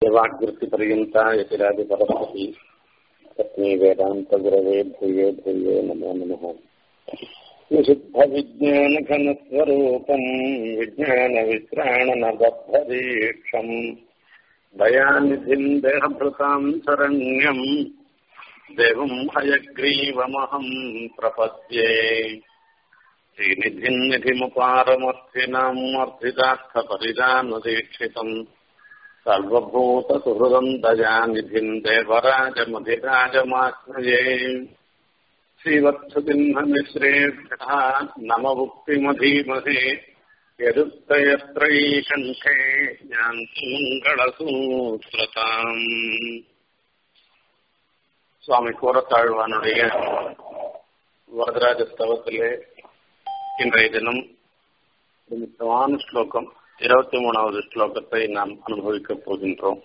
यस्य वाग्वृत्तिपर्यन्ता यतिरादिपरस्पति तस्मै वेदान्तगुरवे भूये भूये नमो नमः विशुद्धविज्ञानघनस्वरूपम् विज्ञानविश्राणनबद्धदीक्षम् दयानिधिम् देहभृताम् शरण्यम् देवम् हयग्रीवमहम् प्रपद्ये श्रीनिधिम् निधिमुपारमर्थिनाम् अर्थितार्थपरिदानुदीक्षितम् सर्वभूतसुहृदम् दयानिधिम् देवराजमधिराजमाश्रये श्रीवत्सतिह्नमिश्रेभ्यः नममुक्तिमधीमहे यदुक्तयत्रैशङ्खे यान्ति மங்களசூத்திரதாம் சுவாமி கோரத்தாழ்வானுடைய வரதராஜ ஸ்தவத்திலே இன்றைய தினம் ஒரு முக்கியமான ஸ்லோகம் இருபத்தி மூணாவது ஸ்லோகத்தை நாம் அனுபவிக்கப் போகின்றோம்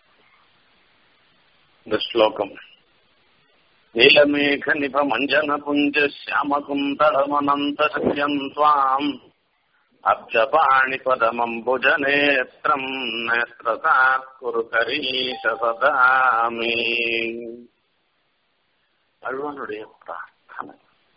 இந்த ஸ்லோகம் நீலமேக நிப மஞ்சன புஞ்ச சியாமகுந்தளமனந்த சத்யம் துவாம் அப்ஜபாணிபதமம்புஜநேத்திரம் நேத்திரசாத் குரு கரீஷ சதாமே அழ்வானுடைய பிரார்த்தனை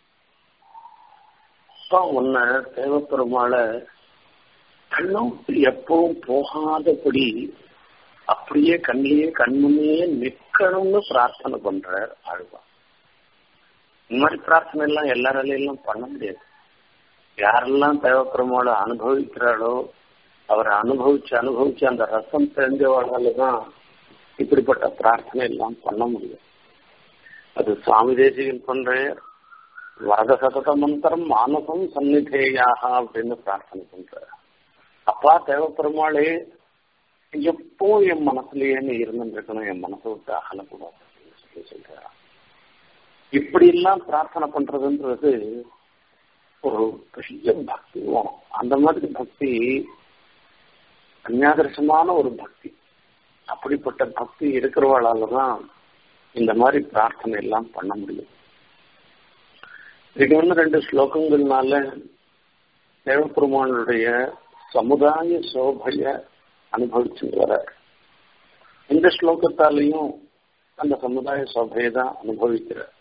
அப்பா உன்ன தேவப்பெருமாள கண்ணோட்டு எப்பவும் போகாதபடி அப்படியே கண்ணிலேயே கண்முன்னே நிக்கணும்னு பிரார்த்தனை பண்றார் ஆழ்வா இந்த மாதிரி பிரார்த்தனை எல்லாம் எல்லாராலையும் பண்ண முடியாது யாரெல்லாம் தேவப்பெருமாள அனுபவிக்கிறாளோ அவரை அனுபவிச்சு அனுபவிச்சு அந்த ரசம் தெரிஞ்சவாளால தான் இப்படிப்பட்ட பிரார்த்தனை எல்லாம் பண்ண முடியும் அது சுவாமி தேசிகன் பண்ற வரத சதத மந்திரம் மானசம் சந்நிதேயாக அப்படின்னு பிரார்த்தனை பண்ற அப்பா தேவப்பெருமாளே எப்போ என் மனசுலயே நீ இருந்துருக்கணும் என் மனசை விட்டு அகலக்கூடாது அப்படின்னு சொல்லி சொல்ற இப்படி எல்லாம் பிரார்த்தனை பண்றதுன்றது ஒரு பெரிய பக்தி வேணும் அந்த மாதிரி பக்தி கன்னியாதர்சமான ஒரு பக்தி அப்படிப்பட்ட பக்தி இருக்கிறவளால தான் இந்த மாதிரி பிரார்த்தனை எல்லாம் பண்ண முடியும் இதுக்கு வந்து ரெண்டு ஸ்லோகங்கள்னால தேவபெருமானுடைய சமுதாய சோபைய அனுபவிச்சு வர இந்த ஸ்லோகத்தாலையும் அந்த சமுதாய சோபையை தான் அனுபவிக்கிறார்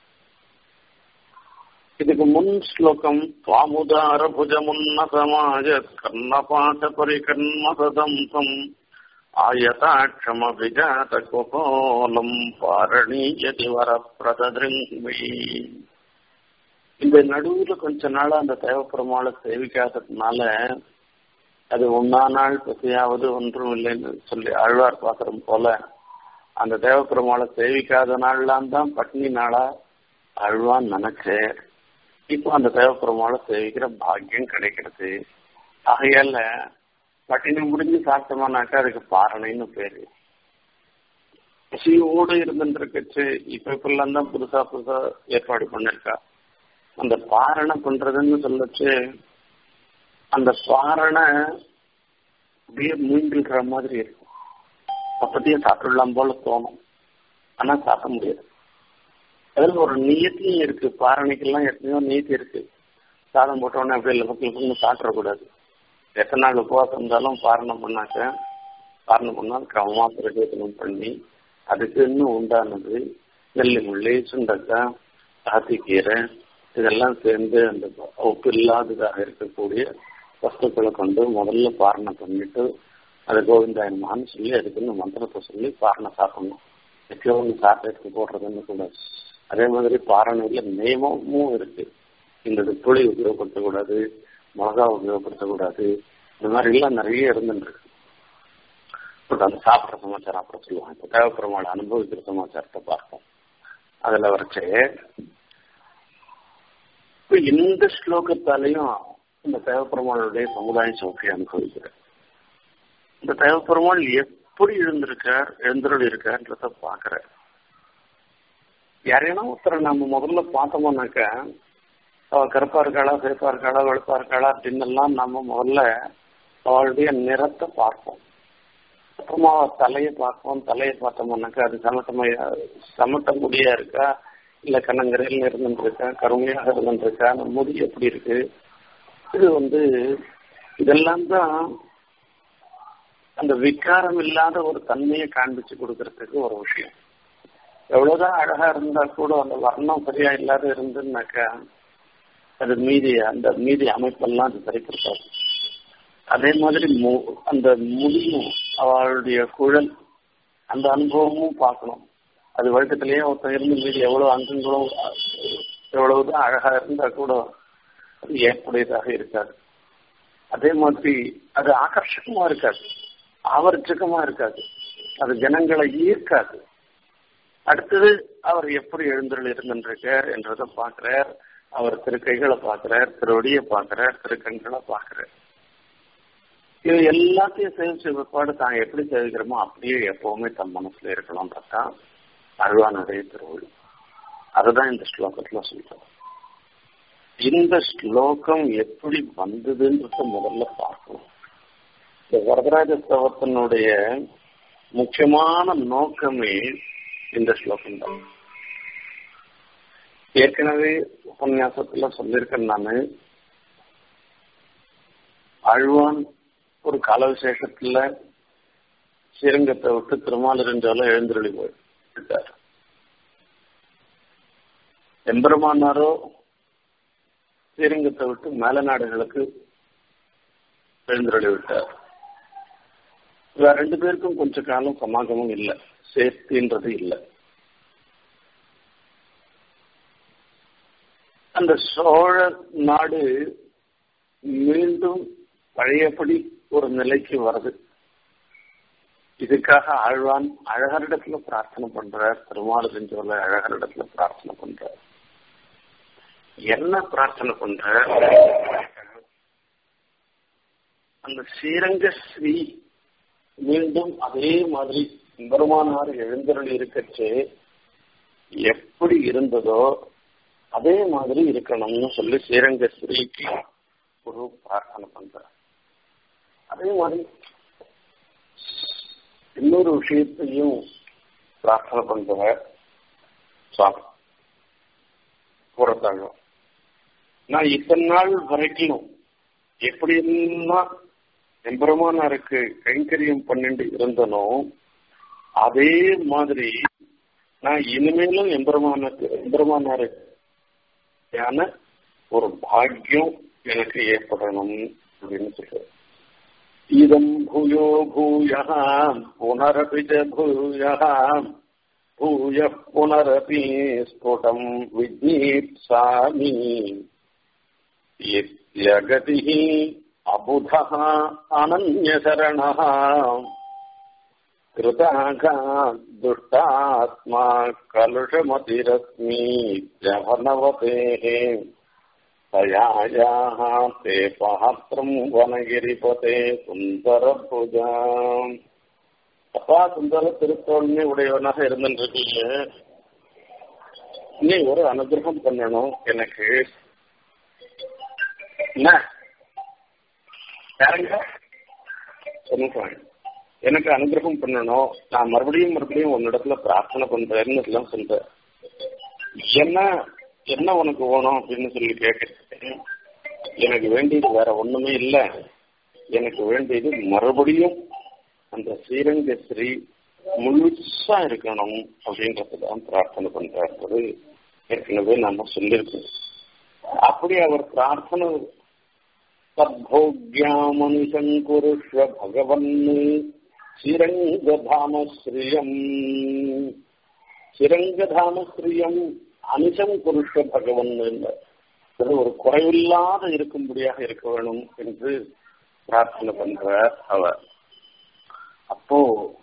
இதுக்கு முன் ஸ்லோகம் துவாமுதார புஜமுன்னதமாய கர்ணபாத பரிகர்மசதம்சம் ஆயதாட்சமபிஜாத குகோலம் பாரணீயதி வரப்பிரதிருங்கி இந்த நடுவுல கொஞ்ச நாள் அந்த தேவப்பெருமாளை சேவிக்காததுனால அது ஒன்னா நாள் பசியாவது ஒன்றும் இல்லைன்னு சொல்லி ஆழ்வார் பாத்திரம் போல அந்த தேவப்பெருமாளை சேவிக்காத நாள்லாம் தான் பட்னி நாளா அழ்வான் நினைச்சேன் இப்போ அந்த தேவப்பெருமாளை சேவிக்கிற பாக்கியம் கிடைக்கிறது ஆகையால பட்டினி முடிஞ்சு சாப்பிட்டோம்னாக்கா அதுக்கு பாரணைன்னு பேரு பசியோடு இருந்துருக்கச்சு இப்ப இப்பெல்லாம் தான் புதுசா புதுசா ஏற்பாடு பண்ணிருக்கா அந்த பாரணை பண்றதுன்னு சொல்லச்சு அந்த பாரணை அப்படியே மூங்கில்கிற மாதிரி இருக்கும் அப்பத்தையே சாப்பிடலாம் போல தோணும் ஆனா சாப்பிட முடியாது அதுல ஒரு நீயத்தையும் இருக்கு பாரணைக்கெல்லாம் எத்தனையோ நீத்தி இருக்கு சாதம் போட்டோடனே அப்படியே லபக்கு சாப்பிடக்கூடாது எத்தனை நாள் உபவாசம் இருந்தாலும் பாரணம் பண்ணாக்க பாரணம் பண்ணால் கிரமமா பிரயோஜனம் பண்ணி அதுக்கு இன்னும் உண்டானது நெல்லி முள்ளி சுண்டக்காய் காத்திக்கீரை இதெல்லாம் சேர்ந்து அந்த உப்பு இல்லாததாக இருக்கக்கூடிய வஸ்துக்களை கொண்டு முதல்ல பாரணை பண்ணிட்டு அது கோவிந்தாயன்மான்னு சொல்லி அதுக்குன்னு மந்திரத்தை சொல்லி பாரணை சாப்பிடணும் எப்பயோ சாப்பிட்டு போடுறதுன்னு கூட அதே மாதிரி பாரணையில நியமமும் இருக்கு இந்த புளி உபயோகப்படுத்தக்கூடாது மிளகா உபயோகப்படுத்தக்கூடாது இந்த மாதிரி எல்லாம் நிறைய இருந்துருக்கு பட் அந்த சாப்பிட்ற சமாச்சாரம் அப்புறம் சொல்லுவாங்க இப்போ தேவப்பெருமாள் அனுபவிக்கிற சமாச்சாரத்தை பார்ப்போம் அதுல வரைச்சே இப்போ இந்த ஸ்லோகத்தாலையும் இந்த தேவப்பெருமாளுடைய சமுதாய சௌக்கியை அனுபவிக்கிற இந்த தேவப்பெருமாள் எப்படி எழுந்திருக்கார் எழுந்தருள் இருக்கார்ன்றத பாக்குற யாரையான ஒருத்தரை நம்ம முதல்ல பார்த்தோம்னாக்கா அவ கருப்பா இருக்காளா சேப்பா இருக்காளா வெளுப்பா இருக்காளா அப்படின்னு எல்லாம் நம்ம முதல்ல அவளுடைய நிறத்தை பார்ப்போம் அப்புறமா தலையை பார்ப்போம் தலையை பார்த்தோம்னாக்கா அது சமட்டமையா சமட்ட முடியா இருக்கா இல்ல கண்ணங்கரையில் இருந்துருக்கா கருமையாக இருந்துருக்கா அந்த முடி எப்படி இருக்கு இது வந்து இதெல்லாம் தான் அந்த விக்காரம் இல்லாத ஒரு தன்மையை காண்பிச்சு கொடுக்கறதுக்கு ஒரு விஷயம் எவ்வளவுதான் அழகா இருந்தா கூட அந்த வர்ணம் சரியா இல்லாத இருந்துன்னாக்கா அது மீதி அந்த மீதி அமைப்பெல்லாம் அது சரிப்படுத்தாது அதே மாதிரி அந்த முடியும் அவளுடைய குழல் அந்த அனுபவமும் பார்க்கணும் அது வழக்கத்திலேயே ஒருத்தன் இருந்து மீதி எவ்வளவு அங்கங்களும் எவ்வளவுதான் அழகா இருந்தா கூட அது ஏற்புடையதாக இருக்காது அதே மாதிரி அது ஆகர்ஷகமா இருக்காது ஆவர்ஜகமா இருக்காது அது ஜனங்களை ஈர்க்காது அடுத்தது அவர் எப்படி எழுந்தருள் இருந்திருக்கார் என்றதை பார்க்கிறார் அவர் திருக்கைகளை பார்க்கிறார் திருவடியை பார்க்கிறார் திருக்கண்களை பார்க்கிறார் இது எல்லாத்தையும் சேவிச்ச பிற்பாடு தான் எப்படி சேவிக்கிறோமோ அப்படியே எப்பவுமே தன் மனசுல இருக்கணும்ன்றதான் அழ்வானுடைய திருவள்ளு அதுதான் இந்த ஸ்லோகத்துல சொல்றோம் இந்த ஸ்லோகம் எப்படி வந்ததுன்றத முதல்ல பார்க்கணும் இந்த வரதராஜ ஸ்தவத்தினுடைய முக்கியமான நோக்கமே இந்த ஸ்லோகம் தான் ஏற்கனவே உபன்யாசத்துல சொல்லியிருக்கேன் நானு அழ்வான் ஒரு கால விசேஷத்துல ஸ்ரீரங்கத்தை விட்டு திருமாலிருஞ்சால எழுந்திரளி போயிட்டார் எம்பெருமானாரோ ஸ்ரீரங்கத்தை விட்டு மேல நாடுகளுக்கு எழுந்திரளி விட்டார் வேற ரெண்டு பேருக்கும் கொஞ்ச காலம் சமாகமும் இல்லை சேர்த்தின்றது இல்லை அந்த சோழ நாடு மீண்டும் பழையபடி ஒரு நிலைக்கு வருது இதுக்காக ஆழ்வான் அழகரிடத்துல பிரார்த்தனை பண்றார் திருமாலிருஞ்சோல அழகரிடத்துல பிரார்த்தனை பண்றார் என்ன பிரார்த்தனை பண்ற அந்த ஸ்ரீரங்க ஸ்ரீ மீண்டும் அதே மாதிரி பெருமானார் எழுந்தருள் இருக்கச்சு எப்படி இருந்ததோ அதே மாதிரி இருக்கணும்னு சொல்லி ஸ்ரீரங்க ஸ்ரீக்கு ஒரு பிரார்த்தனை பண்ற அதே மாதிரி இன்னொரு விஷயத்தையும் பிரார்த்தனை பண்ற சுவாமி புறத்தாழ்வம் நான் இத்தனை நாள் வரைக்கும் எப்படி எல்லாம் எம்பெருமானாருக்கு கைங்கரியம் பண்ணிட்டு இருந்தனோ அதே மாதிரி நான் இனிமேலும் எம்பெருமானுக்கு எம்பெருமானாருக்கான ஒரு பாக்கியம் எனக்கு ஏற்படணும் அப்படின்னு சொல்ற இதம் பூயோ பூய புனரபி பூய பூய புனரபி ஸ்புடம் விஜீப்சாமி यगति अबुध अनन्यशरण कृताघा दुष्टात्मा कलुषमतिरस्मी जभनवते तयायाः ते पात्रम् वनगिरिपते सुन्दरभुजा அப்பா சுந்தர திருத்தோல்னே உடையவனாக இருந்துருக்கீங்க நீ ஒரு அனுகிரகம் பண்ணணும் எனக்கு என்ன யாருங்க சொல்லுங்க எனக்கு அனுகிரகம் பண்ணணும் நான் மறுபடியும் மறுபடியும் உன்னிடத்துல பிரார்த்தனை பண்றேன்னு எல்லாம் சொல்றேன் என்ன என்ன உனக்கு வேணும் அப்படின்னு சொல்லி கேட்கிறேன் எனக்கு வேண்டியது வேற ஒண்ணுமே இல்லை எனக்கு வேண்டியது மறுபடியும் அந்த ஸ்ரீரங்க ஸ்ரீ முழுசா இருக்கணும் அப்படின்றதுதான் பிரார்த்தனை பண்றாரு ஏற்கனவே நாம சொல்லியிருக்கோம் அப்படி அவர் பிரார்த்தனை சத்போக்யாமனுசங்குருஷ்வ பகவன் ஸ்ரீரங்கதாமஸ்ரீயம் ஸ்ரீரங்கதாமஸ்ரீயம் அனுசம் குருஷ்வ பகவன் ஒரு குறைவில்லாத இருக்கும்படியாக இருக்க வேணும் என்று பிரார்த்தனை பண்றார் அவர் அப்போ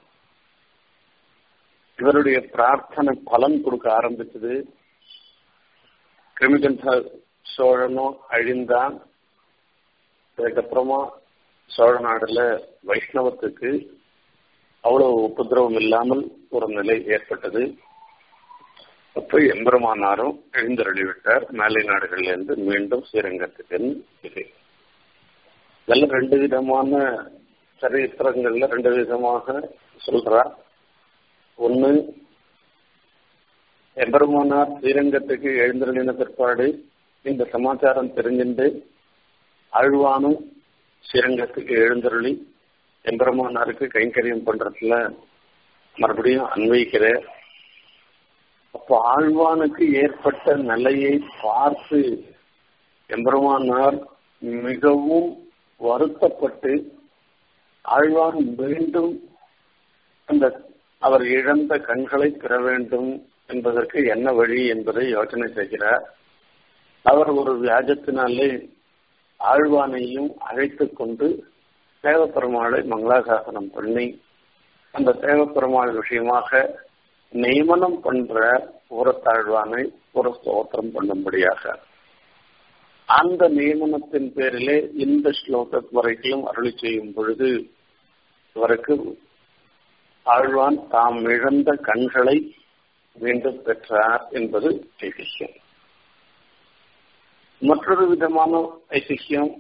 இவருடைய பிரார்த்தனை பலன் கொடுக்க ஆரம்பிச்சது கிருமிகண்ட சோழனும் அழிந்தான் அதுக்கப்புறமா சோழ நாடுல வைஷ்ணவத்துக்கு அவ்வளவு உபதிரவம் இல்லாமல் ஒரு நிலை ஏற்பட்டது அப்போ எம்பெருமானாரும் எழுந்தருளி விட்டார் மேலை நாடுகள்ல இருந்து மீண்டும் ஸ்ரீரங்கத்துக்கு இது இதெல்லாம் ரெண்டு விதமான சரித்திரங்கள்ல ரெண்டு விதமாக சொல்றா ஒன்னு எம்பெருமானார் ஸ்ரீரங்கத்துக்கு எழுந்தருளின பிற்பாடு இந்த சமாச்சாரம் தெரிஞ்சுண்டு அழ்வானும் ஸ்ரீரங்கத்துக்கு எழுந்தருளி எம்பெருமானாருக்கு கைங்கரியம் பண்றதுல மறுபடியும் அன்வைக்கிற அப்போ ஆழ்வானுக்கு ஏற்பட்ட நிலையை பார்த்து எம்பெருமானார் மிகவும் வருத்தப்பட்டு ஆழ்வான் மீண்டும் அந்த அவர் இழந்த கண்களை பெற வேண்டும் என்பதற்கு என்ன வழி என்பதை யோசனை செய்கிறார் அவர் ஒரு வியாஜத்தினாலே ஆழ்வானையும் அழைத்து கொண்டு தேவப்பெருமாளை மங்களாசாசனம் பண்ணி அந்த தேவப்பெருமாள் விஷயமாக நியமனம் பண்ற ஊரத்தாழ்வானை ஒரு ஸ்தோத்திரம் பண்ணும்படியாக அந்த நியமனத்தின் பேரிலே இந்த ஸ்லோக வரைக்கும் அருளி செய்யும் பொழுது இவருக்கு ஆழ்வான் தாம் இழந்த கண்களை மீண்டும் பெற்றார் என்பது ஐதிஹ்யம் மற்றொரு விதமான ஐதிஹ்யம்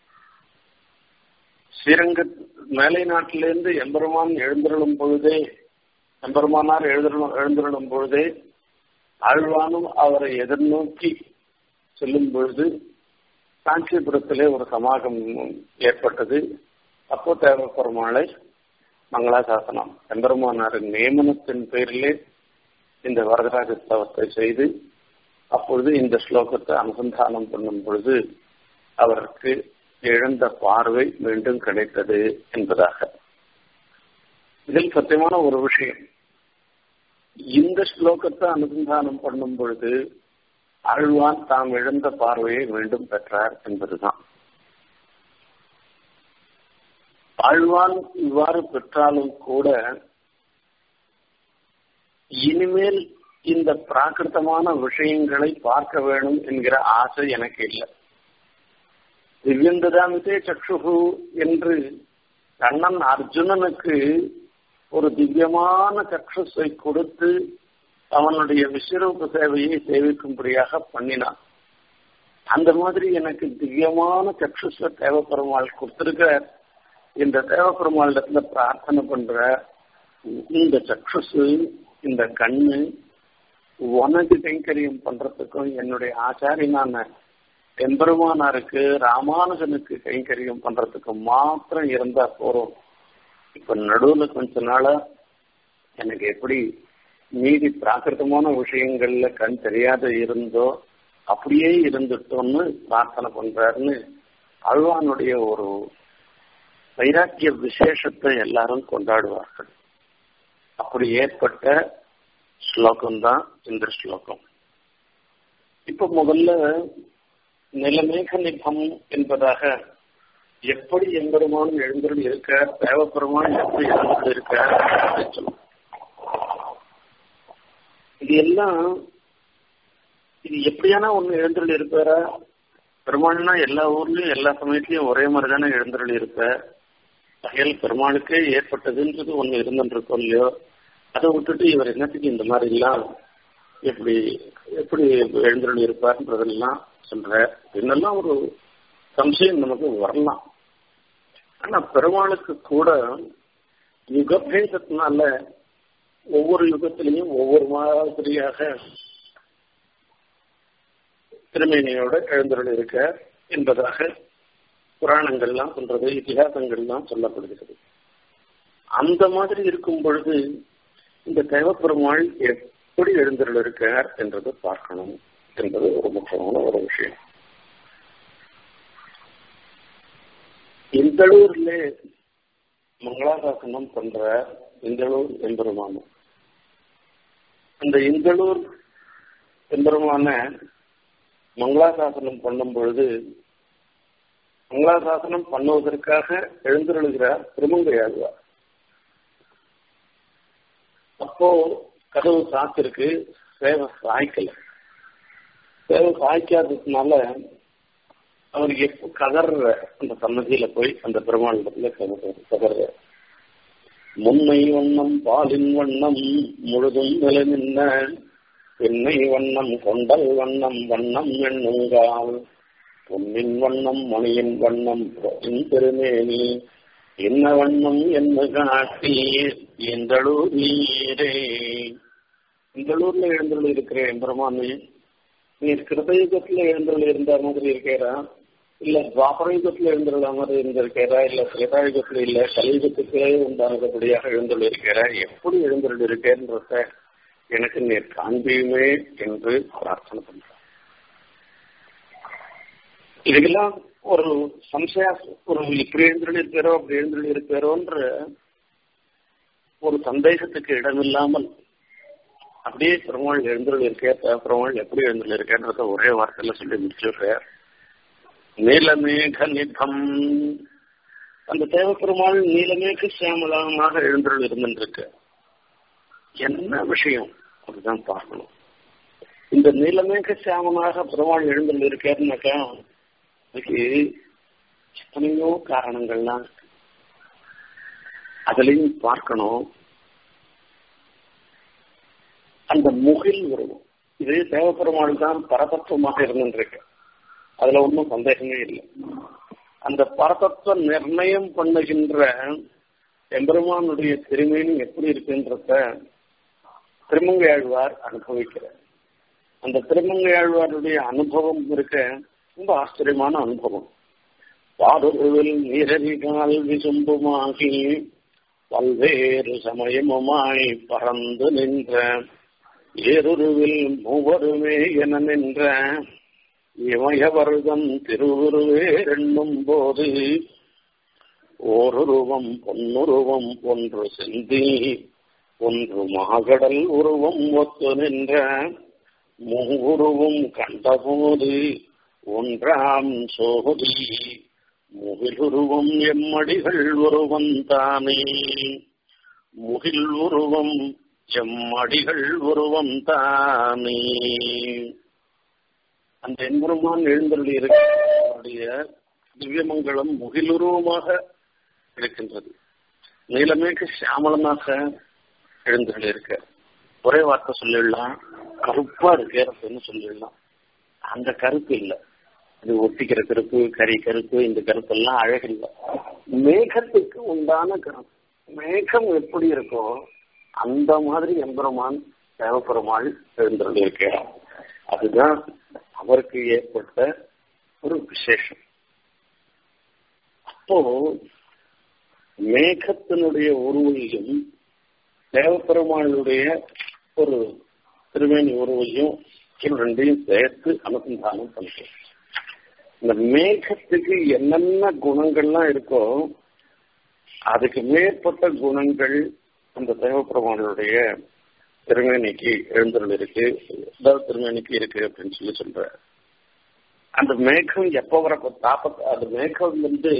ஸ்ரீரங்க மேலை நாட்டிலிருந்து எம்பெருமான் எழுந்திருளும் பொழுதே எம்பெருமானார் எழுந்திருளும் எழுந்திருளும் பொழுதே ஆழ்வானும் அவரை எதிர்நோக்கி செல்லும் பொழுது காஞ்சிபுரத்திலே ஒரு சமாகம் ஏற்பட்டது அப்போ தேவப்பெருமாளை மங்களாசாசனம் எம்பெருமானாரின் நியமனத்தின் பேரிலே இந்த வரதராஜ ஸ்தவத்தை செய்து அப்பொழுது இந்த ஸ்லோகத்தை அனுசந்தானம் பண்ணும் பொழுது அவருக்கு இழந்த பார்வை மீண்டும் கிடைத்தது என்பதாக இதில் சத்தியமான ஒரு விஷயம் இந்த ஸ்லோகத்தை அனுசந்தானம் பண்ணும் பொழுது ஆழ்வான் தாம் இழந்த பார்வையை மீண்டும் பெற்றார் என்பதுதான் ஆழ்வான் இவ்வாறு பெற்றாலும் கூட இனிமேல் இந்த பிராகிருத்தமான விஷயங்களை பார்க்க வேணும் என்கிற ஆசை எனக்கு இல்லை திவ்யந்ததாமிதே சக்ஷுகு என்று கண்ணன் அர்ஜுனனுக்கு ஒரு திவ்யமான சக்ஷுஸை கொடுத்து அவனுடைய விஸ்வரூப சேவையை சேவிக்கும்படியாக பண்ணினான் அந்த மாதிரி எனக்கு திவ்யமான சக்ஷுஸ தேவப்பெருமாள் கொடுத்திருக்க இந்த தேவப்பெருமாளிடத்துல பிரார்த்தனை பண்ற இந்த சக்ஷுசு இந்த கண்ணு உனக்கு கைங்கரியம் பண்றதுக்கும் என்னுடைய ஆச்சாரியனான எம்பெருமானாருக்கு ராமானுஜனுக்கு கைங்கரியம் பண்றதுக்கும் மாத்திரம் இருந்தா போறோம் இப்ப நடுவுல கொஞ்ச நாளா எனக்கு எப்படி மீதி பிராகிருத்தமான விஷயங்கள்ல கண் தெரியாத இருந்தோ அப்படியே இருந்துட்டோம்னு பிரார்த்தனை பண்றாருன்னு அழ்வானுடைய ஒரு வைராக்கிய விசேஷத்தை எல்லாரும் கொண்டாடுவார்கள் அப்படி ஏற்பட்ட ஸ்லோகம் தான் இந்த ஸ்லோகம் இப்ப முதல்ல நிலமேக நிபம் என்பதாக எப்படி எம்பெருமானும் எழுந்தருள் இருக்க தேவப்பெருமான் எப்படி எழுந்தருள் இருக்க அப்படின்னு சொல்லுவோம் இது எல்லாம் இது எப்படியானா ஒண்ணு எழுந்தருள் இருப்பாரா பெருமாள்னா எல்லா ஊர்லயும் எல்லா சமயத்திலயும் ஒரே மாதிரி தானே எழுந்தருள் இருப்ப வகையில் பெருமாளுக்கே ஏற்பட்டதுன்றது ஒண்ணு இருந்துருக்கோம் இல்லையோ அதை விட்டுட்டு இவர் என்னத்துக்கு இந்த மாதிரி எல்லாம் எப்படி எப்படி எழுந்தருள் இருப்பார்ன்றதெல்லாம் சொல்ற என்னெல்லாம் ஒரு சம்சயம் நமக்கு வரலாம் ஆனா பெருமாளுக்கு கூட யுகபேதத்தினால ஒவ்வொரு யுகத்திலையும் ஒவ்வொரு மாதிரியாக திருமேனியோட எழுந்தருள் இருக்க என்பதாக புராணங்கள்லாம் சொல்றது இதிகாசங்கள்லாம் சொல்லப்படுகிறது அந்த மாதிரி இருக்கும் பொழுது இந்த தேவப்பெருமாள் எப்படி எழுந்தருள் இருக்கார் என்றதை பார்க்கணும் என்பது ஒரு முக்கியமான ஒரு விஷயம் இந்தளூர்ல மங்களாசாசனம் பண்ற இந்தளூர் எம்பெருமானம் அந்த இந்தளூர் எம்பெருமான மங்களாசாசனம் பண்ணும் பொழுது மங்களாசாசனம் பண்ணுவதற்காக எழுந்தருளுகிறார் திருமங்கையாகுவார் அப்போ கதவு சாத்திருக்கு சேவை சாய்க்கல சேவை சாய்க்காததுனால அவர் எப்போ கதற அந்த சன்னதியில போய் அந்த பெருமாளிடத்துல கதற முன்னை வண்ணம் பாலின் வண்ணம் முழுதும் நிலை நின்ன பெண்ணை வண்ணம் கொண்டல் வண்ணம் வண்ணம் எண்ணுங்கால் பொன்னின் வண்ணம் மணியின் வண்ணம் பெருமேனி என்ன வண்ணம் என்ன காட்டி எந்தளூர் நீரே இந்தளூர்ல எழுந்தருள் இருக்கிற எம்பெருமானே நீர் கிருதயுகத்துல எழுந்தருள் இருந்த மாதிரி இருக்கிறா இல்ல துவாபரயுகத்துல எழுந்துள்ள மாதிரி இருந்திருக்கிறா இல்ல திரேதாயுகத்துல இல்ல கலியுகத்துக்கே உண்டானபடியாக எழுந்துள்ள இருக்கிற எப்படி எழுந்துள்ள இருக்கேன்றத எனக்கு நீர் காண்பியுமே என்று பிரார்த்தனை பண்ற இதுக்கெல்லாம் ஒரு சம்சய ஒரு இப்படி எழுந்துள்ள இருப்பாரோ அப்படி எழுந்துள்ள இருப்பாரோன்ற ஒரு சந்தேகத்துக்கு இடமில்லாமல் அப்படியே பெருமாள் எழுந்துள்ள இருக்க பெருமாள் எப்படி எழுந்துள்ள இருக்கேன்றத ஒரே வார்த்தையில சொல்லி முடிச்சுடுறார் நீலமேக நிபம் அந்த தேவப்பெருமாள் நீலமேக சியாமலமாக எழுந்துள்ள இருந்துருக்கு என்ன விஷயம் அதுதான் பார்க்கணும் இந்த நீலமேக சியாமனாக பெருமாள் எழுந்துள்ள இருக்காருனாக்கா அதுக்கு எத்தனையோ காரணங்கள்லாம் இருக்கு அதுலயும் பார்க்கணும் அந்த முகில் உருவம் இது தேவப்பெருமாள் தான் பரதத்துவமாக இருந்துருக்கு அதுல ஒன்றும் சந்தேகமே இல்லை அந்த பரதத்துவ நிர்ணயம் பண்ணுகின்ற எம்பெருமானுடைய திருமேனி எப்படி இருக்குன்றத திருமங்கையாழ்வார் அனுபவிக்கிறார் அந்த திருமங்கையாழ்வாருடைய அனுபவம் இருக்க ரொம்ப ஆச்சரியமான அனுபவம் பாடுருவில் நீரதிகால் விசும்புமாகி பல்வேறு சமயமுமாய் பறந்து நின்ற ஏருருவில் மூவருமே என நின்ற இமயவர்தம் திருவுருவே எண்ணும் போது ஓருருவம் பொன்னுருவம் ஒன்று செந்தி ஒன்று மாகடல் உருவம் ஒத்து நின்ற மூவுருவும் கண்டபோது ஒன்றாம் சோதி முகிலுருவம் எம்மடிகள் உருவம் தானே முகில் உருவம் எம்மடிகள் உருவம் தானே அந்த எம்பெருமான் எழுந்தருளி இருக்கிற திவ்யமங்கலம் முகிலுருவமாக இருக்கின்றது நீலமேக சியாமலனாக எழுந்தருளி இருக்க ஒரே வார்த்தை சொல்லிடலாம் கருப்பா இருக்கு அப்படின்னு சொல்லிடலாம் அந்த கருப்பு இல்லை இது ஒட்டிக்கிற கருப்பு கறி கருப்பு இந்த கருப்பு எல்லாம் அழகில்லை மேகத்துக்கு உண்டான கருப்பு மேகம் எப்படி இருக்கோ அந்த மாதிரி எம்பெருமான் தேவப்பெருமாள் எழுந்தருளி இருக்கிறார் அதுதான் அவருக்கு ஏற்பட்ட ஒரு விசேஷம் அப்போ மேகத்தினுடைய உருவையும் தேவப்பெருமாளுடைய ஒரு திருவேணி உருவையும் ரெண்டையும் சேர்த்து அனுசந்தானம் பண்றோம் இந்த மேகத்துக்கு என்னென்ன குணங்கள்லாம் இருக்கோ அதுக்கு மேற்பட்ட குணங்கள் அந்த தேவப்பெருமானுடைய திருமேனிக்கு எழுந்தருள் இருக்கு அதாவது திருமேனிக்கு இருக்கு அப்படின்னு சொல்லி சொல்ற அந்த மேகம் எப்ப வர தாப்ப அந்த மேகம் வந்து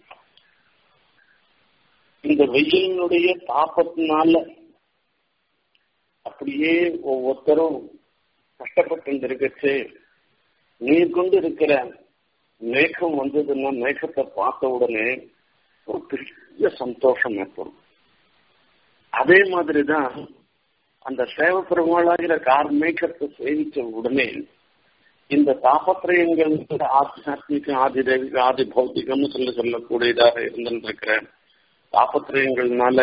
இந்த வெயிலினுடைய தாப்பத்தினால அப்படியே ஒவ்வொருத்தரும் கஷ்டப்பட்டு இருக்கச்சு நீர் கொண்டு இருக்கிற மேகம் வந்ததுன்னா மேகத்தை பார்த்த உடனே ஒரு பெரிய சந்தோஷம் ஏற்படும் அதே மாதிரிதான் அந்த சேவ பெருமாளாகிற கார்மேகத்தை சேவிச்ச உடனே இந்த தாபத்திரயங்கள் ஆத்தியாத்மிக ஆதி தெய்வீக ஆதி பௌத்திகம்னு சொல்லி சொல்லக்கூடியதாக இருந்திருக்கிற தாபத்திரயங்கள்னால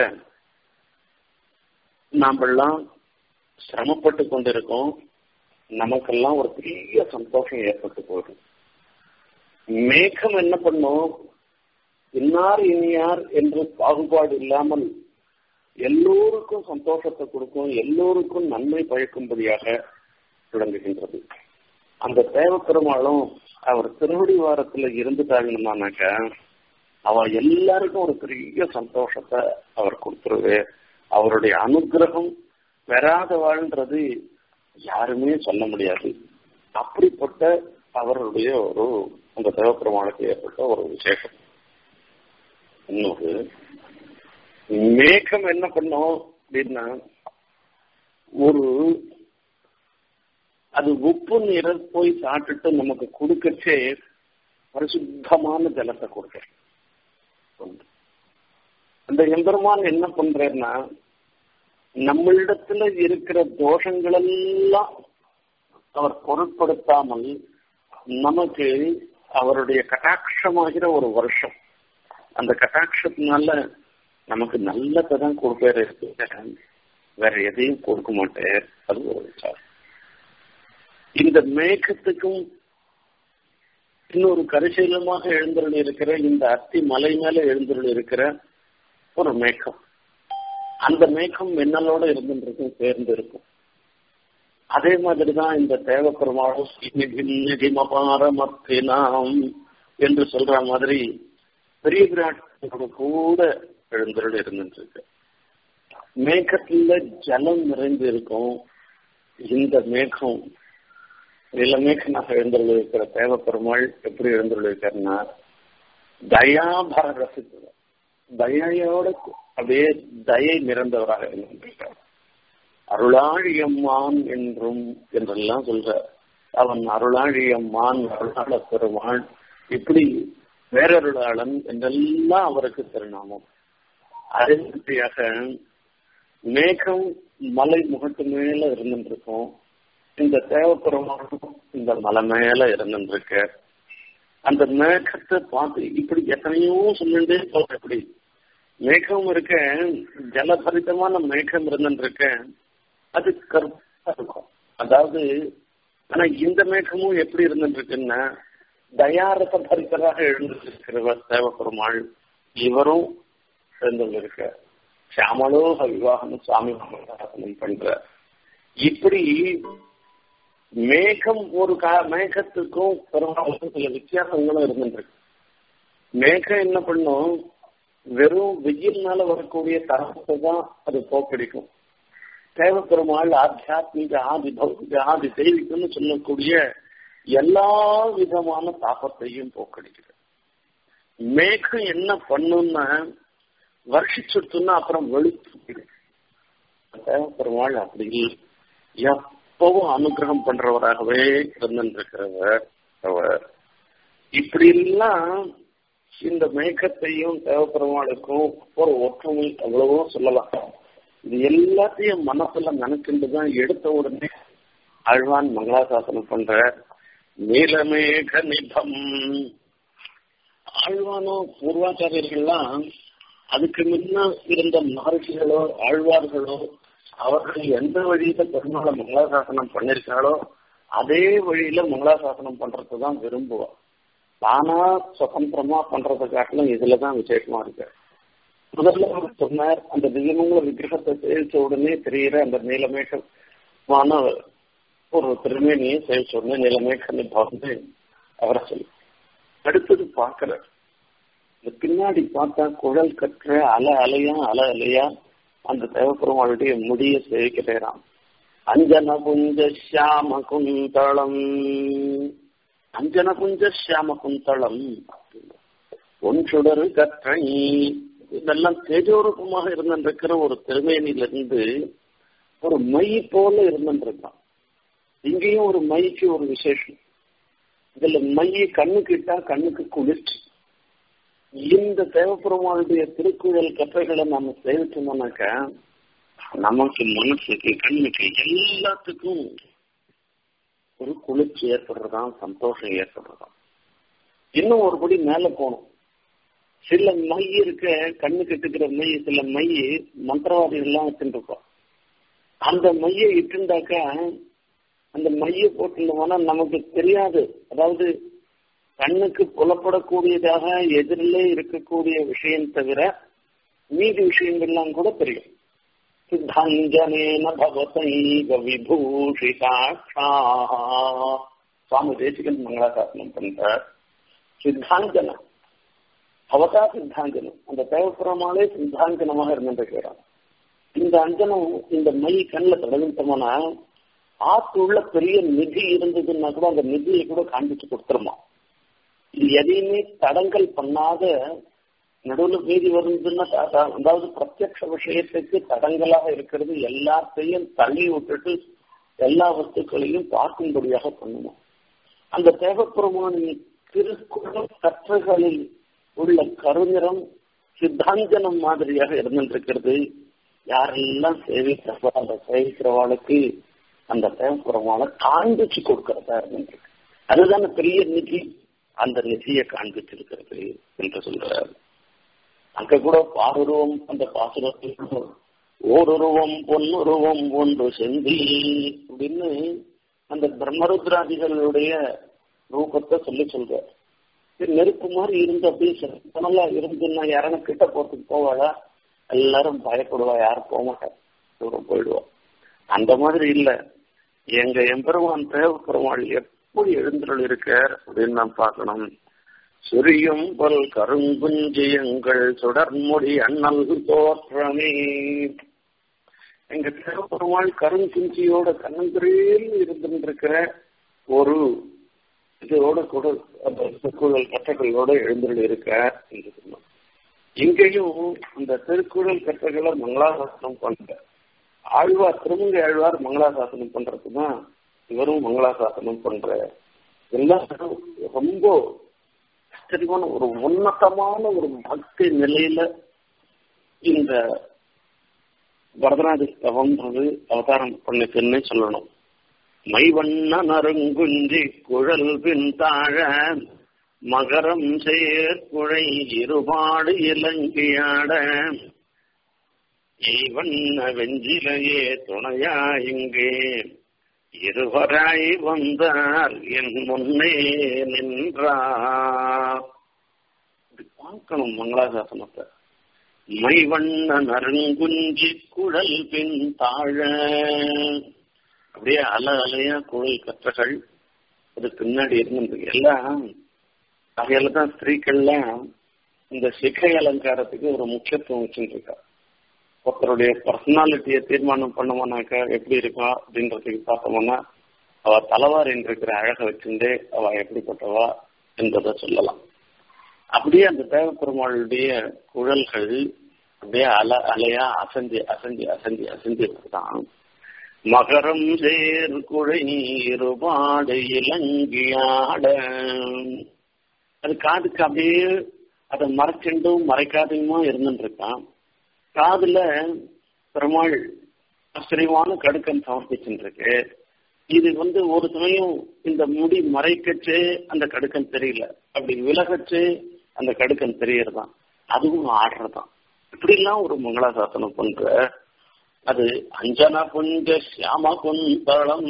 நாமெல்லாம் சிரமப்பட்டு கொண்டிருக்கோம் நமக்கெல்லாம் ஒரு பெரிய சந்தோஷம் ஏற்பட்டு போயிடும் மேகம் என்ன பண்ணும் இன்னார் இனியார் என்று பாகுபாடு இல்லாமல் எல்லோருக்கும் சந்தோஷத்தை கொடுக்கும் எல்லோருக்கும் நன்மை பயக்கும்படியாக விளங்குகின்றது அந்த தேவ பெருமாளும் அவர் திருவடி வாரத்துல இருந்துட்டாங்கன்னாக்க அவ எல்லாருக்கும் ஒரு பெரிய சந்தோஷத்தை அவர் கொடுத்துருவே அவருடைய அனுகிரகம் பெறாத வாழ்ன்றது யாருமே சொல்ல முடியாது அப்படிப்பட்ட அவருடைய ஒரு அந்த தேவப்பெருமாளுக்கு ஏற்பட்ட ஒரு விசேஷம் இன்னொரு மேகம் என்ன பண்ணும் அப்படின்னா ஒரு அது உப்பு நீரை போய் சாப்பிட்டுட்டு நமக்கு கொடுக்கச்சே பரிசுத்தமான ஜலத்தை கொடுக்க அந்த எம்பெருமான் என்ன பண்றேன்னா நம்மளிடத்துல இருக்கிற தோஷங்கள் எல்லாம் அவர் பொருட்படுத்தாமல் நமக்கு அவருடைய கட்டாட்சமாகிற ஒரு வருஷம் அந்த கட்டாட்சத்தினால நமக்கு நல்லதை தான் கொடுப்பாரு வேற எதையும் கொடுக்க மாட்டேன் அது ஒரு விசாரம் இந்த மேகத்துக்கும் இன்னொரு கரிசீலமாக எழுந்தருள் இருக்கிற இந்த அத்தி மலை மேல எழுந்தருள் இருக்கிற ஒரு மேகம் அந்த மேகம் மின்னலோட இருந்துருக்கும் சேர்ந்து இருக்கும் அதே மாதிரிதான் இந்த தேவப்பெருமாளும் நிதிமபாரமர்த்தினாம் என்று சொல்ற மாதிரி பெரிய பிராட்டோட கூட எழுந்தருள் இருந்துருக்கு மேகத்துல ஜலம் நிறைந்து இருக்கும் இந்த மேகம் நிலமேகனாக எழுந்தருள் இருக்கிற தேவப்பெருமாள் எப்படி எழுந்தருள் இருக்காருன்னா தயாபர ரசித்தவர் தயையோட அப்படியே தயை நிறைந்தவராக இருந்திருக்கார் அருளாழியம்மான் என்றும் என்றெல்லாம் சொல்ற அவன் அருளாழியம்மான் அருளாள பெருமாள் இப்படி வேறொருளாளன் என்றெல்லாம் அவருக்கு திருநாமம் அதே மாதிரியாக மேகம் மலை முகட்டு மேல இருந்துருக்கும் இந்த தேவப்பெருமானும் இந்த மலை மேல இருந்துருக்க அந்த மேகத்தை பார்த்து இப்படி எத்தனையோ சொல்லிட்டே போற இப்படி மேகம் இருக்க ஜலபரிதமான மேகம் இருந்துருக்க அது கருப்பா இருக்கும் அதாவது ஆனா இந்த மேகமும் எப்படி இருந்துருக்குன்னா தயாரத பரிசராக எழுந்திருக்கிறவர் தேவப்பெருமாள் இவரும் எழுந்திருக்க சியாமலோக விவாகம் சுவாமி மகாசனம் பண்ற இப்படி மேகம் ஒரு கா மேகத்துக்கும் பெருமாளுக்கும் சில வித்தியாசங்களும் இருந்துருக்கு மேகம் என்ன பண்ணும் வெறும் வெயில்னால வரக்கூடிய தரத்தை தான் அது போக்கடிக்கும் தேவப்பெருமாள் ஆத்தியாத்மிக ஆதி பௌதிக ஆதி தெய்வீகம்னு சொல்லக்கூடிய எல்லா விதமான தாபத்தையும் போக்கடிக்கிறது மேகம் என்ன பண்ணும்னா வருஷிச்சுட்டுன்னா அப்புறம் வெளுத்து தேவப்பெருமாள் அப்படி எப்பவும் அனுகிரகம் பண்றவராகவே இருந்திருக்கிறவர் அவர் இப்படி எல்லாம் இந்த மேகத்தையும் தேவப்பெருமாளுக்கும் ஒரு ஒற்றுமை அவ்வளவோ சொல்லலாம் இது எல்லாத்தையும் மனசுல நினைச்சுட்டு தான் எடுத்த உடனே அழ்வான் மங்களாசாசனம் பண்ற நீலமேக நிபம் ஆழ்வானோ பூர்வாச்சாரியர்கள்லாம் அதுக்கு முன்ன இருந்த மகர்ஷிகளோ ஆழ்வார்களோ அவர்கள் எந்த வழியில பெருமாளை மங்களாசாசனம் பண்ணிருக்காளோ அதே வழியில மங்களாசாசனம் பண்றது தான் விரும்புவா தானா சுதந்திரமா பண்றதை காட்டிலும் இதுலதான் விசேஷமா இருக்கு முதல்ல அவர் சொன்னார் அந்த திவ்யமங்கள விக்கிரகத்தை சேவிச்ச உடனே தெரிகிற அந்த நீலமேகமான ஒரு திருமேனியை சேவிச்ச உடனே நீலமேகன்னு பார்த்து அவரை சொல்லி அடுத்தது பார்க்கிறார் இந்த பின்னாடி பார்த்தா குழல் கற்ற அல அலையா அல அலையா அந்த தேவப்பெருமாளுடைய முடிய சேவிக்கிறாராம் அஞ்சன குஞ்ச சியாம குந்தளம் அஞ்சன குஞ்ச சியாம குந்தளம் ஒன்றுடரு கற்றை இதெல்லாம் தேஜோரூபமாக இருந்திருக்கிற ஒரு திருமேனிலிருந்து ஒரு மை போல இருந்திருக்கான் இங்கேயும் ஒரு மைக்கு ஒரு விசேஷம் இதுல மையை கண்ணுக்கு இட்டா கண்ணுக்கு குளிர்ச்சி இந்த தேவப்பெருமானுடைய திருக்குறள் கற்றைகளை நாம சேவிச்சோம்னாக்க நமக்கு மனசுக்கு கண்ணுக்கு எல்லாத்துக்கும் ஒரு குளிர்ச்சி ஏற்படுறதாம் சந்தோஷம் ஏற்படுறதாம் இன்னும் ஒருபடி மேல போகணும் சில மை இருக்க கண்ணு கட்டுக்கிற மை சில மை மந்திரவாதிகள் எல்லாம் வச்சுருப்போம் அந்த மையை இட்டுண்டாக்க அந்த மைய போட்டுட்டோம்னா நமக்கு தெரியாது அதாவது கண்ணுக்கு புலப்படக்கூடியதாக எதிரிலே இருக்கக்கூடிய விஷயம் தவிர மீதி விஷயங்கள்லாம் கூட தெரியும் சித்தாஞ்சனேன பகவதைக விபூஷிதாட்சா சுவாமி தேசிகன் மங்களாசாசனம் பண்றார் சித்தாஞ்சனம் அவதா சித்தாஞ்சனம் அந்த தேவபுரமாலே சித்தாஞ்சனமாக இருந்திருக்கிறான் இந்த அஞ்சனம் இந்த மை கண்ணில் தடவிட்டோம்னா ஆத்து உள்ள பெரிய நிதி இருந்ததுன்னா கூட அந்த நிதியை கூட காண்பிச்சு கொடுத்துருமா இது எதையுமே தடங்கல் பண்ணாத நடுவில் மீதி வருதுன்னா அதாவது பிரத்யக்ஷ விஷயத்துக்கு தடங்கலாக இருக்கிறது எல்லாத்தையும் தள்ளி விட்டுட்டு எல்லா வஸ்துக்களையும் பார்க்கும்படியாக பண்ணணும் அந்த தேவப்பெருமானின் திருக்குறள் கற்றுகளில் உள்ள கருநிறம் சித்தாஞ்சனம் மாதிரியாக இருந்திருக்கிறது யாரெல்லாம் சேவிக்கிறவோ அந்த சேவிக்கிறவாளுக்கு அந்த தேவபுரமான காண்பிச்சு கொடுக்கறதா இருந்திருக்கு அதுதான பெரிய நிதி அந்த நிதியை காண்பிச்சிருக்கிறது என்று சொல்றார் அங்க கூட பாருருவம் அந்த பாசுரத்தில் ஓருருவம் பொன்னுருவம் ஒன்று செந்தி அப்படின்னு அந்த பிரம்மருத்ராதிகளுடைய ரூபத்தை சொல்லி சொல்றார் நெருப்பு மாதிரி இருந்து அப்படியே சிறப்பனலா இருந்துன்னா யாரும் கிட்ட போறதுக்கு போவாளா எல்லாரும் பயப்படுவா யாரும் போக மாட்டாங்க தூரம் போயிடுவா அந்த மாதிரி இல்ல எங்க எம்பெருமான் தேவப்பெருமாள் எப்படி எழுந்தருள் இருக்கார் அப்படின்னு நாம் பார்க்கணும் சுரியும் பல் கருங்குஞ்சியங்கள் சுடர்முடி அண்ணல் தோற்றமே எங்க தேவப்பெருமாள் கருங்குஞ்சியோட கண்ணந்திரையில் இருந்திருக்கிற ஒரு இதோட கூட அந்த திருக்குறள் கட்டங்களோட எழுந்தருள் இருக்க என்று சொன்னோம் இங்கேயும் அந்த திருக்குறள் கட்டங்களை மங்களாசாசனம் பண்ற ஆழ்வார் திருமங்கை ஆழ்வார் மங்களாசாசனம் பண்றதுதான் இவரும் மங்களாசாசனம் பண்ற எல்லாரும் ரொம்ப ஆச்சரியமான ஒரு உன்னதமான ஒரு பக்தி நிலையில இந்த வரதநாதி தவம்ன்றது அவதாரம் பண்ணிச்சுன்னு சொல்லணும் மைவண்ண நறுங்குஞ்சி குழல் பின் தாழ மகரம் செயற்குழை இருபாடு இலங்கியாட ஈவண்ண வெஞ்சிலையே துணையா இங்கே இருவராய் வந்தார் என் முன்னே நின்றார் பார்க்கணும் மங்களாசாசனத்தை மைவண்ண நறுங்குஞ்சி குழல் பின் தாழ அப்படியே அல அலையா குழல் கற்றகள் அது பின்னாடி இருந்தது எல்லாம் அவையில தான் ஸ்திரீக்கள்லாம் இந்த சிகை அலங்காரத்துக்கு ஒரு முக்கியத்துவம் வச்சுருக்கா ஒருத்தருடைய பர்சனாலிட்டியை தீர்மானம் பண்ணோம்னாக்கா எப்படி இருக்கா அப்படின்றதுக்கு பார்த்தோம்னா அவ தலைவாரின் இருக்கிற அழகை வச்சுட்டு அவ எப்படிப்பட்டவா என்பதை சொல்லலாம் அப்படியே அந்த தேவப்பெருமாளுடைய குழல்கள் அப்படியே அல அலையா அசந்தி அசந்தி அசந்தி அசந்தி தான் மகரம் சேர் குழை இருபாடு இலங்கியாட அது காதுக்கு அப்படியே அதை மறைச்சுண்டும் மறைக்காதையுமா இருந்துட்டு இருக்கான் காதுல பெருமாள் ஆச்சரியமான கடுக்கம் சமர்ப்பிச்சுட்டு இருக்கு இது வந்து ஒரு சமயம் இந்த முடி மறைக்கச்சு அந்த கடுக்கம் தெரியல அப்படி விலகச்சு அந்த கடுக்கம் தெரியறதான் அதுவும் ஆடுறதான் இப்படி எல்லாம் ஒரு மங்களாசாசனம் பண்ற அது அஞ்சன புஞ்ச சியாம குந்தளம்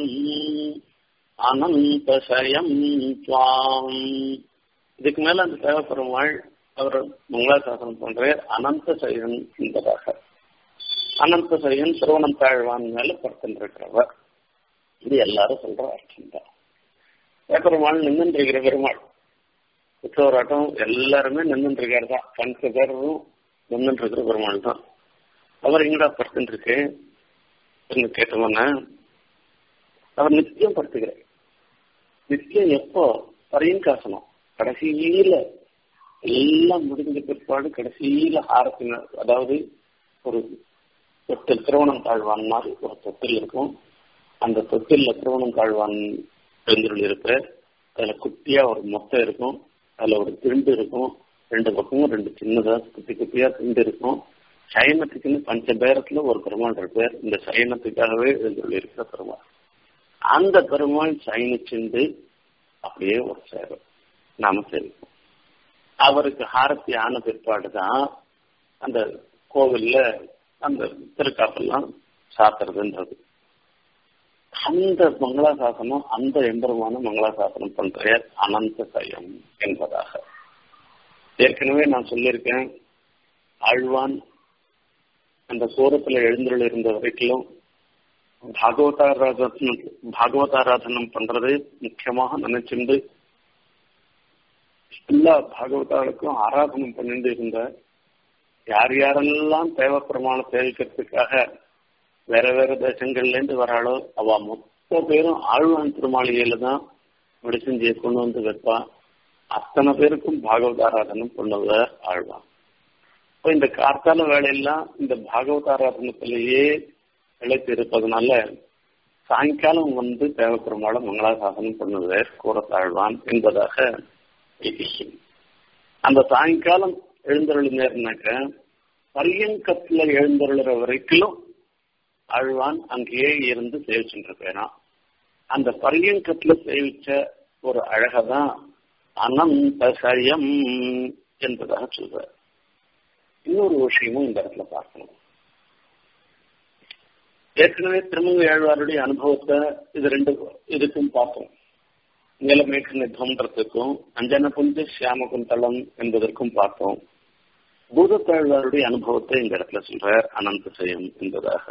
அனந்த சயம் துவாம் இதுக்கு மேல அந்த தேவப்பெருமாள் அவர் மங்களாசாசனம் பண்ற அனந்த சயன் என்பதாக அனந்த சயன் திருவணம் தாழ்வான் மேல படுத்திருக்கிறவர் இது எல்லாரும் சொல்ற அர்த்தம் தான் தேவப்பெருமாள் நின்று இருக்கிற பெருமாள் உற்சவராட்டம் எல்லாருமே நின்று இருக்காரு தான் கணக்கு பேரும் நின்று இருக்கிற பெருமாள் தான் அவர் எங்கடா படுத்துட்டு இருக்கு கேட்டோம்னா அவர் நித்தியம் படுத்துக்கிறார் நித்தியம் எப்போ பரியங்காசனம் கடைசியில எல்லாம் முடிஞ்ச பிற்பாடு கடைசியில ஆரத்தினர் அதாவது ஒரு தொட்டில் திருவணம் தாழ்வான் மாதிரி ஒரு தொட்டில் இருக்கும் அந்த தொட்டில்ல திருவணம் தாழ்வான் எழுந்துள்ள இருக்கிற அதுல குட்டியா ஒரு மொத்தம் இருக்கும் அதுல ஒரு திண்டு இருக்கும் ரெண்டு பக்கமும் ரெண்டு சின்னதா குட்டி குட்டியா திண்டு இருக்கும் சயனத்துக்குன்னு பஞ்ச பேரத்துல ஒரு பெருமாள் இருப்பார் இந்த சயனத்துக்காகவே எழுந்துள்ள இருக்கிற பெருமாள் அந்த பெருமாள் சயனிச்சுண்டு அப்படியே ஒரு சேரும் நாம சேவிப்போம் அவருக்கு ஹாரத்தி ஆன பிற்பாடு தான் அந்த கோவில்ல அந்த திருக்காப்பெல்லாம் சாத்துறதுன்றது அந்த மங்களாசாசனம் அந்த எம்பெருமான மங்களாசாசனம் பண்ற அனந்த சயம் என்பதாக ஏற்கனவே நான் சொல்லியிருக்கேன் ஆழ்வான் அந்த சோரத்துல எழுந்துள்ள இருந்த வரைக்கும் பாகவதாராதனம் பாகவதாராதனம் பண்றது முக்கியமாக நினைச்சிருந்து எல்லா பாகவதாளுக்கும் ஆராதனம் பண்ணிட்டு இருந்த யார் யாரெல்லாம் தேவ பிரமாணம் சேவிக்கிறதுக்காக வேற வேற தேசங்கள்ல இருந்து வராளோ அவ மொத்த பேரும் ஆழ்வான் திருமாளிகையில தான் மெடிசன்ஜியை கொண்டு வந்து வைப்பான் அத்தனை பேருக்கும் பாகவதாராதனம் பண்ணுவார் ஆழ்வான் இப்போ இந்த கார்த்தால வேலையெல்லாம் இந்த பாகவதாராதனத்திலேயே இழைத்து இருப்பதனால சாயங்காலம் வந்து தேவப்பெருமாளை மங்களாசாசனம் பண்ணுவார் கூறத்தாழ்வான் என்பதாக ஐதிஹ்யம் அந்த சாயங்காலம் எழுந்தருள் நேர்னாக்க பரியங்கத்துல எழுந்தருளுற வரைக்கும் ஆழ்வான் அங்கேயே இருந்து சேவிச்சுட்டு அந்த பரியங்கத்துல சேவிச்ச ஒரு அழகதான் அனந்த சயம் என்பதாக சொல்ற இன்னொரு விஷயமும் இந்த இடத்துல பார்க்கணும் ஏற்கனவே திருமங்க ஏழ்வாருடைய அனுபவத்தை இது ரெண்டு இதுக்கும் பார்த்தோம் நீலமேக நித்தம்ன்றதுக்கும் அஞ்சன புஞ்ச சியாம குந்தளம் என்பதற்கும் பார்த்தோம் பூதத்தாழ்வாருடைய அனுபவத்தை இந்த இடத்துல சொல்றார் அனந்த செயம் என்பதாக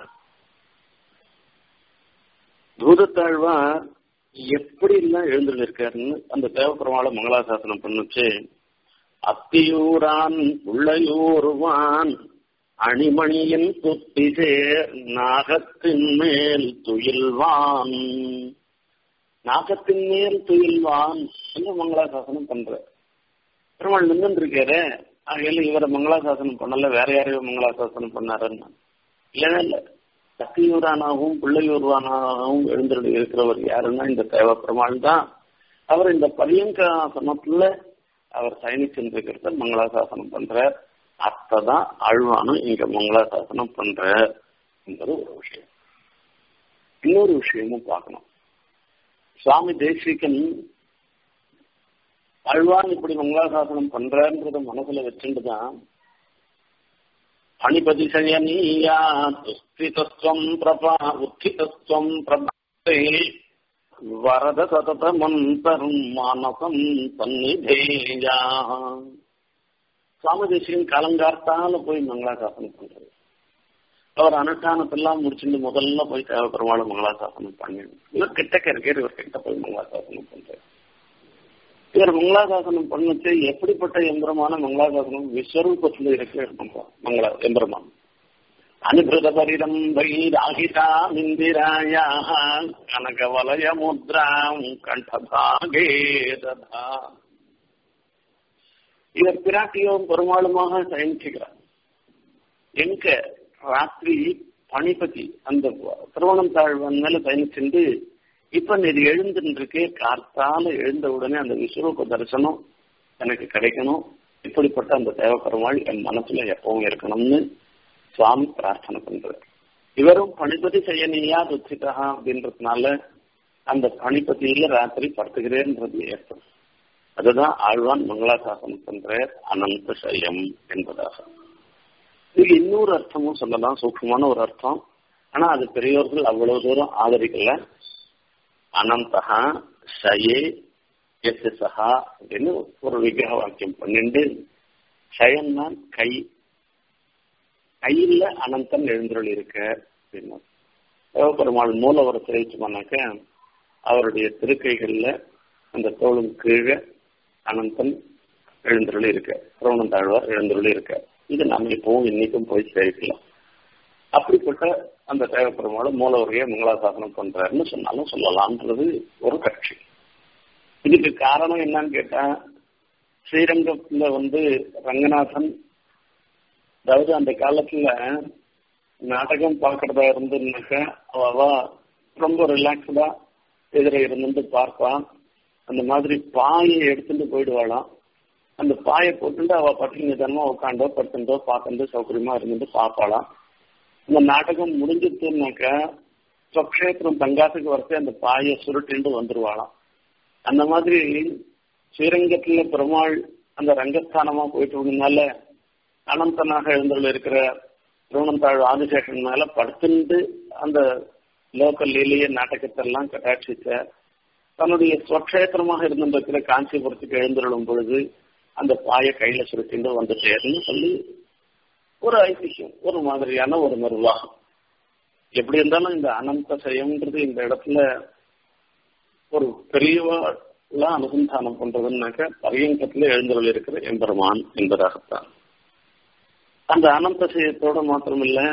பூதத்தாழ்வார் எப்படி எல்லாம் எழுந்துள்ளிருக்காருன்னு அந்த தேவப்பெருமாளை மங்களாசாசனம் பண்ணுச்சு அத்தியூரான் உள்ளயூருவான் அணிமணியின் குத்திசே நாகத்தின் மேல் துயில்வான் நாகத்தின் மேல் துயில்வான் என்று மங்களாசாசனம் பண்ற பெருமாள் நின்று இருக்காரு ஆகையில இவரை மங்களாசாசனம் பண்ணல வேற யாரையும் மங்களாசாசனம் பண்ணாருன்னு இல்லவே இல்லை சத்தியூரானாகவும் பிள்ளையூர்வானாகவும் எழுந்தருளி இருக்கிறவர் யாருன்னா இந்த தேவ பெருமாள் தான் அவர் இந்த பரியங்காசனத்துல அவர் சயனிச்சென்றிருக்கிறத மங்களாசாசனம் பண்றார் அத்ததான் ஆழ்வானும் இங்க மங்களாசாசனம் பண்ற என்பது ஒரு விஷயம் இன்னொரு விஷயமும் பார்க்கணும் சுவாமி தேசிகன் ஆழ்வான் இப்படி மங்களாசாசனம் பண்றன்றத மனசுல வச்சுட்டு தான் அணிபதி சயனீயா துஸ்திதஸ்வம் பிரபா உத்திதஸ்வம் பிரபே வரத சததமந்தரும் மானசம் சந்நிதேயா சுவாமிதேசிகன் காலங்கார்த்தால போய் மங்களாசாசனம் பண்றது அவர் அனுஷ்டானத்தெல்லாம் முடிச்சுட்டு முதல்ல போய் தேவ பெருமாள் மங்களாசாசனம் பண்ணிடு இவர் கிட்டக்க இருக்கார் இவர் கிட்ட போய் மங்களாசாசனம் பண்றாரு இவர் மங்களாசாசனம் பண்ணுச்சு எப்படிப்பட்ட எந்திரமான மங்களாசாசனம் விஸ்வரூபத்தில் இருக்கு மங்களா எந்திரமான் அனுபிருத பரிதம் வைராகிதா இந்திராயா கனக வலய முத்ராம் கண்டபாகே ததா இவர் பிராட்டியும் பெருமாளுமாக சயனிச்சுக்கிறார் எங்க ராத்திரி பணிபதி அந்த திருவண்ணம் தாழ்வன் மேல பயணிச்சுண்டு இப்ப நீ எழுந்துருக்கு கார்த்தால எழுந்த உடனே அந்த விஸ்வரூப தரிசனம் எனக்கு கிடைக்கணும் இப்படிப்பட்ட அந்த தேவ பெருமாள் என் மனசுல எப்பவும் இருக்கணும்னு சுவாமி பிரார்த்தனை பண்றார் இவரும் பணிபதி செய்யணியா துச்சிதா அப்படின்றதுனால அந்த பணிபதியில ராத்திரி படுத்துகிறேன்றது ஏற்படும் அதுதான் ஆழ்வான் மங்களாசாசனம் பண்ற அனந்த சயம் என்பதாக இதுக்கு இன்னொரு அர்த்தமும் சொல்லலாம் சூக்ஷமான ஒரு அர்த்தம் ஆனா அது பெரியோர்கள் அவ்வளவு தூரம் ஆதரிக்கல அனந்தகா ஷயே எஸ் சஹா அப்படின்னு ஒரு விக்கிரக வாக்கியம் பண்ணிட்டு ஷயன்னா கை கையில அனந்தன் எழுந்தருள் இருக்க அப்படின்னு சிவபெருமாள் மூலவரை தெரிவிச்சோம்னாக்க அவருடைய திருக்கைகள்ல அந்த தோளும் கீழே அனந்தன் எழுந்தருள் இருக்க திருவண்ணம் தாழ்வார் எழுந்தருள் இருக்க இது நாம இப்பவும் இன்னைக்கும் போய் சேர்க்கலாம் அப்படிப்பட்ட அந்த தேவப்பெருமாள் மூலவரையே மங்களாசாசனம் பண்றாருன்னு சொன்னாலும் சொல்லலாம்ன்றது ஒரு கட்சி இதுக்கு காரணம் என்னன்னு கேட்டா ஸ்ரீரங்கத்துல வந்து ரங்கநாதன் அதாவது அந்த காலத்துல நாடகம் பார்க்கறதா இருந்துனாக்க அவ ரொம்ப ரிலாக்ஸ்டா எதிர இருந்து பார்ப்பான் அந்த மாதிரி பாயை எடுத்துட்டு போயிடுவாளாம் அந்த பாயை போட்டுட்டு அவ பட்டி நிதானமா உட்காண்டோ படுத்துட்டோ பார்த்துட்டு சௌகரியமா இருந்துட்டு பார்ப்பாளாம் அந்த நாடகம் முடிஞ்சிட்டுனாக்க சொக்ஷேத்திரம் தங்காத்துக்கு வரச்சு அந்த பாயை சுருட்டிண்டு வந்துருவாளாம் அந்த மாதிரி ஸ்ரீரங்கத்துல பெருமாள் அந்த ரங்கஸ்தானமா போயிட்டு இருந்ததுனால அனந்தனாக எழுந்துள்ள இருக்கிற திருவனந்தாழ் ஆதிசேஷன் மேல படுத்துண்டு அந்த லோக்கல் லீலைய நாடகத்தெல்லாம் கட்டாட்சிச்ச தன்னுடைய ஸ்வக்ஷேத்திரமாக இருந்திருக்கிற காஞ்சிபுரத்துக்கு எழுந்துள்ளும் பொழுது அந்த பாயை கையில சுருட்டிண்டு வந்துட்டேன்னு சொல்லி ஒரு ஐதிஹ்யம் ஒரு மாதிரியான ஒரு நிர்வாகம் எப்படி இருந்தாலும் இந்த அனந்த செயம்ன்றது இந்த இடத்துல ஒரு பெரியவெல்லாம் அனுசந்தானம் பண்றதுன்னாக்க பரியங்கத்துல எழுந்தருள் இருக்கிற எம்பெருமான் என்பதாகத்தான் அந்த அனந்த செயத்தோட மாத்திரமில்ல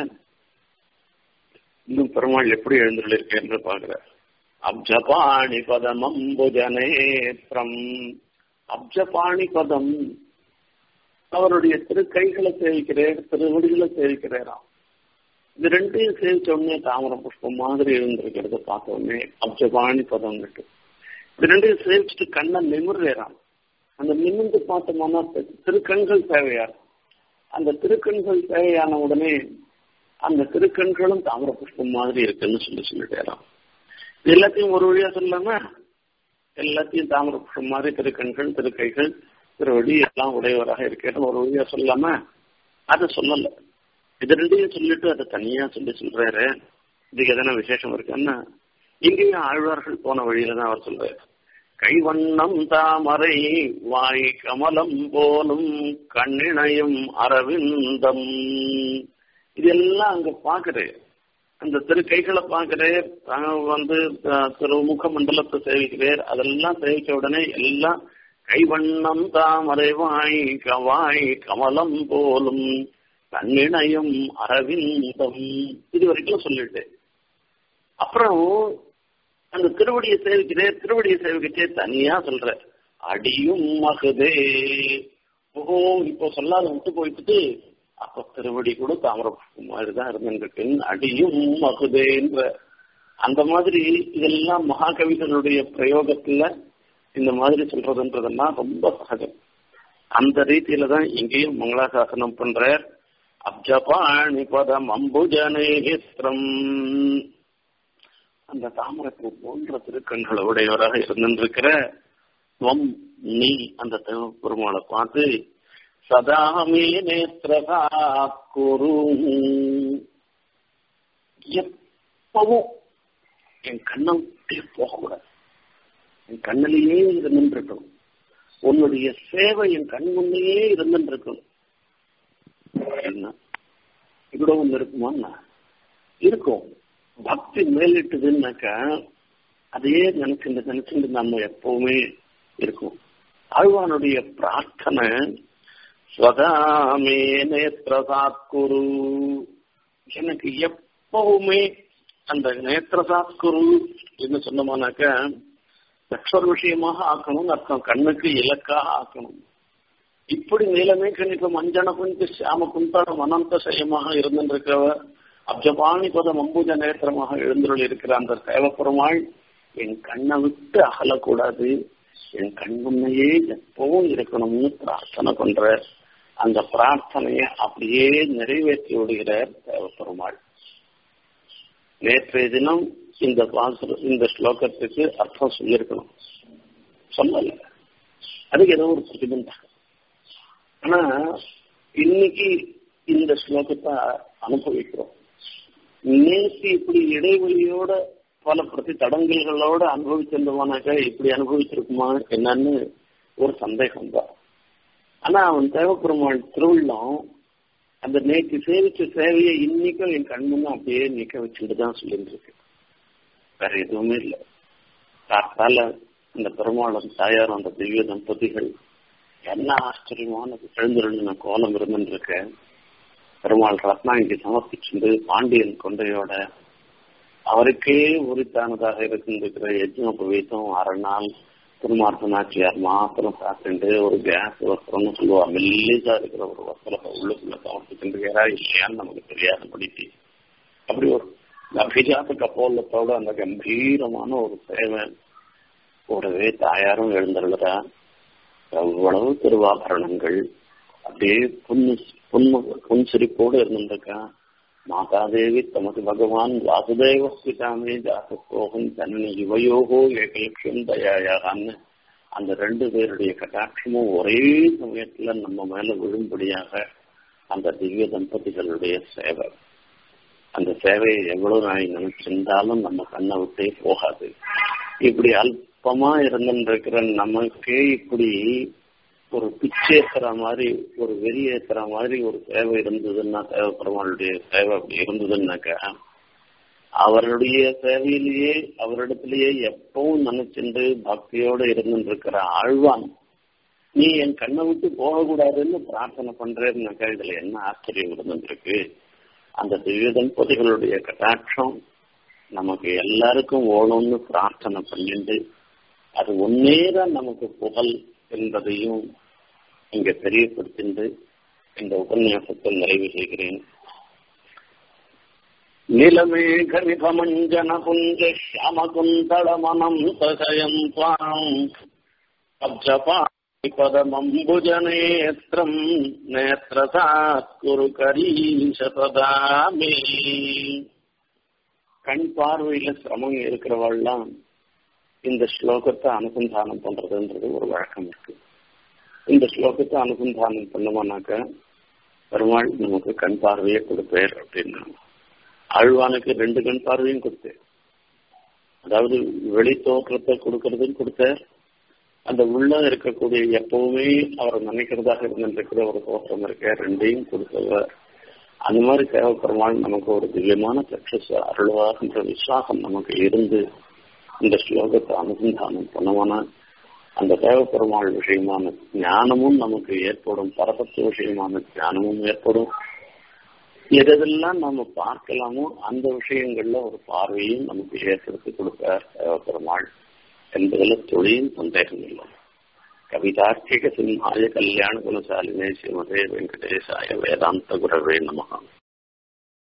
இன்னும் பெருமாள் எப்படி எழுந்தருள் இருக்கு என்று பார்க்கிறார் அப்ஜபாணி பதம் அம்புஜனேத்திரம் அப்ஜபாணி பதம் அவருடைய திருக்கைகளை சேவிக்கிறார் திருவடிகளை சேவிக்கிறாராம் இது ரெண்டையும் சேவிச்ச உடனே தாமர புஷ்பம் மாதிரி இருந்திருக்கிறத பார்த்த உடனே அப்ஜபாணி பதம் இது ரெண்டையும் சேவிச்சுட்டு கண்ணை நிமிர்றாராம் அந்த நிமிர்ந்து பார்த்தோம்னா திருக்கண்கள் தேவையார் அந்த திருக்கண்கள் தேவையான உடனே அந்த திருக்கண்களும் தாமர புஷ்பம் மாதிரி இருக்குன்னு சொல்லி சொல்லிட்டேராம் எல்லாத்தையும் ஒரு வழியா சொல்லாம எல்லாத்தையும் தாமர புஷ்பம் மாதிரி திருக்கண்கள் திருக்கைகள் திருவடி எல்லாம் உடையவராக இருக்கேன்னு ஒரு வழியா சொல்லாம அதை சொல்லல இது ரெண்டையும் சொல்லிட்டு அதை தனியா சொல்லி சொல்றாரு இதுக்கு எதனா விசேஷம் இருக்குன்னா இங்கேயும் ஆழ்வார்கள் போன வழியில தான் அவர் சொல்றாரு கைவண்ணம் தாமரை வாய் கமலம் போலும் கண்ணிணையும் அரவிந்தம் இதெல்லாம் அங்க பாக்குறேன் அந்த திரு கைகளை பார்க்கிறேன் வந்து திருமுக மண்டலத்தை சேவிக்கிறேன் அதெல்லாம் சேவிச்ச உடனே எல்லாம் கைவண்ணம் தாமரை வாய் கவாய் கமலம் போலும் கண்ணிணையும் அரவிந்தம் இது வரைக்கும் சொல்லிட்டேன் அப்புறம் அந்த திருவடியை சேவிக்கிறேன் திருவடியை சேவிக்கிட்டே தனியா சொல்ற அடியும் மகுதே ஓஹோ இப்போ சொல்லாத விட்டு போயிட்டு அப்ப திருவடி கூட தாமரை மாதிரிதான் இருந்துருக்கு அடியும் மகுதேன்ற அந்த மாதிரி இதெல்லாம் மகாகவிகளுடைய பிரயோகத்துல இந்த மாதிரி சொல்றதுன்றதெல்லாம் ரொம்ப சகஜம் அந்த ரீதியில தான் இங்கேயும் மங்களாசாசனம் பண்ற அப்ஜபாணி பதம் அம்புஜனேஸ்திரம் அந்த தாமரப்பூ போன்ற திருக்கண்களை உடையவராக இருந்திருக்கிற துவம் நீ அந்த பெருமாளை பார்த்து சதாமே நேத்திரகா குரு எப்பவும் என் கண்ணை விட்டே போகக்கூடாது என் கண்ணிலேயே இருந்துருக்கணும் உன்னுடைய சேவை என் கண் முன்னையே இருந்துருக்கணும் என்ன இப்படி ஒண்ணு இருக்குமா இருக்கும் பக்தி மேலிட்டுதுன்னாக்கா அதையே நினைச்சுட்டு நினைச்சுட்டு நம்ம எப்பவுமே இருக்கும் ஆழ்வானுடைய பிரார்த்தனை ஸ்வதாமே நேத்திரசாத்குரு எனக்கு எப்பவுமே அந்த நேத்திரசாத்குரு என்ன சொன்னோம்னாக்க லட்சர் விஷயமாக ஆக்கணும்னு அர்த்தம் கண்ணுக்கு இலக்காக ஆக்கணும் இப்படி நீலமே கணிப்ப மஞ்சன குஞ்சு சியாம குந்தளம் அனந்த சயமாக இருந்திருக்கிறவர் அப்ஜபாணி பதம் அம்புஜ நேத்திரமாக எழுந்துள்ள இருக்கிற அந்த சேவப்பெருமாள் என் கண்ணை விட்டு அகலக்கூடாது என் கண் முன்னையே எப்பவும் இருக்கணும்னு பிரார்த்தனை பண்ற அந்த பிரார்த்தனையை அப்படியே நிறைவேற்றி விடுகிறார் தேவப்பெருமாள் நேற்றைய தினம் இந்த பாசுர இந்த ஸ்லோகத்துக்கு அர்த்தம் சொல்லியிருக்கணும் சொல்லல அதுக்கு ஏதோ ஒரு பிரதிபந்தம் ஆனா இன்னைக்கு இந்த ஸ்லோகத்தை அனுபவிக்கிறோம் நேற்று இப்படி இடைவெளியோட பல பிரதி தடங்கல்களோட அனுபவிச்சிருந்தோம்னாக்கா இப்படி அனுபவிச்சிருக்குமா என்னன்னு ஒரு சந்தேகம் தான் ஆனா அவன் தேவப்பெருமாள் திருவிழம் அந்த நேற்று சேவிச்ச சேவையை இன்னைக்கும் என் கண்முன்னு அப்படியே நிக்க வச்சுட்டு தான் சொல்லிட்டு இருக்கு வேற எதுவுமே இல்லை காத்தால அந்த பெருமாளும் தாயாரும் அந்த திவ்ய தம்பதிகள் என்ன ஆச்சரியமான எழுந்திருந்த கோலம் இருந்துருக்க பெருமாள் ரத்னாங்கி சமர்ப்பிச்சுண்டு பாண்டியன் கொண்டையோட அவருக்கே உரித்தானதாக இருக்கின்ற யஜ்னோபவீதம் அரை நாள் திருமார்த்த நாச்சியார் மாத்திரம் சாப்பிட்டு ஒரு கேஸ் வஸ்திரம்னு சொல்லுவா மெல்லிசா இருக்கிற ஒரு வஸ்திரத்தை உள்ளுக்குள்ள சமர்ப்பிச்சுருக்கிறா இல்லையான்னு நமக்கு தெரியாதபடிக்கு அப்படி ஒரு அபிஜாத்த கப்போலத்தோட அந்த கம்பீரமான ஒரு சேவை கூடவே தாயாரும் எழுந்துள்ளதா எவ்வளவு திருவாபரணங்கள் அப்படியே புண்ணு புண்ணு புன்சிரிப்போடு இருந்திருக்கா மாதாதேவி தமது பகவான் வாசுதேவ பிதாமே ஜாசோகம் தன்னி யுவயோகோ ஏகலட்சம் தயாயாகான்னு அந்த ரெண்டு பேருடைய கட்டாட்சமும் ஒரே சமயத்துல நம்ம மேல விழும்படியாக அந்த திவ்ய தம்பதிகளுடைய சேவை அந்த சேவையை எவ்வளவு நாள் நினைச்சிருந்தாலும் நம்ம கண்ணை விட்டே போகாது இப்படி அல்பமா இருந்துருக்கிற நமக்கே இப்படி ஒரு பிச்சேத்துற மாதிரி ஒரு வெறியேத்துற மாதிரி ஒரு சேவை இருந்ததுன்னா தேவை பெருமாளுடைய சேவை அப்படி இருந்ததுன்னாக்கா அவருடைய சேவையிலேயே அவரிடத்திலேயே எப்பவும் நினைச்சுண்டு பக்தியோட இருந்துருக்கிற ஆழ்வான் நீ என் கண்ணை விட்டு போகக்கூடாதுன்னு பிரார்த்தனை பண்றேன்னாக்கா இதுல என்ன ஆச்சரியம் இருந்துருக்கு அந்த திவ்ய தம்பதிகளுடைய கட்டாட்சம் நமக்கு எல்லாருக்கும் ஓணும்னு பிரார்த்தனை பண்ணிட்டு அது ஒன்னேதான் நமக்கு புகழ் என்பதையும் இங்க தெரியப்படுத்திண்டு இந்த உபன்யாசத்தை நிறைவு செய்கிறேன் நிலமேக நிபமஞ்சன புஞ்ச ஷியாமகுந்தளமனம் சசயம் துவாம் பதமம்புஜநேத்திரம் நேத்திரசாத் குரு கரீஷபதாமே கண் பார்வையில சிரமம் இருக்கிறவள்லாம் இந்த ஸ்லோகத்தை அனுசந்தானம் பண்றதுன்றது ஒரு வழக்கம் இருக்கு இந்த ஸ்லோகத்தை அனுசந்தானம் பண்ணோம்னாக்க பெருமாள் நமக்கு கண் பார்வையை கொடுப்பேர் அப்படின்னா ஆழ்வானுக்கு ரெண்டு கண் பார்வையும் கொடுத்தேர் அதாவது வெளி தோற்றத்தை கொடுக்கறதும் கொடுத்தார் அந்த உள்ள இருக்கக்கூடிய எப்பவுமே அவர் நினைக்கிறதாக இருந்திருக்கிற ஒரு தோற்றம் இருக்க ரெண்டையும் கொடுத்தவர் அந்த மாதிரி தேவைப்பெருமாள் நமக்கு ஒரு திவ்யமான சக்ஷஸ் அருள்வார்ன்ற விசுவாசம் நமக்கு இருந்து இந்த ஸ்லோகத்தை அனுசந்தானம் பண்ணுவான அந்த தேவப்பெருமாள் விஷயமான ஞானமும் நமக்கு ஏற்படும் பரபத்து விஷயமான ஞானமும் ஏற்படும் எதெல்லாம் நம்ம பார்க்கலாமோ அந்த விஷயங்கள்ல ஒரு பார்வையும் நமக்கு ஏற்படுத்தி கொடுப்பார் தேவப்பெருமாள் என்பதில் தொழிலும் சந்தேகம் இல்லை கவிதார்த்திக சிம்ஹாய கல்யாண குணசாலினே ஸ்ரீமதே வெங்கடேசாய வேதாந்த குரவே நமகம்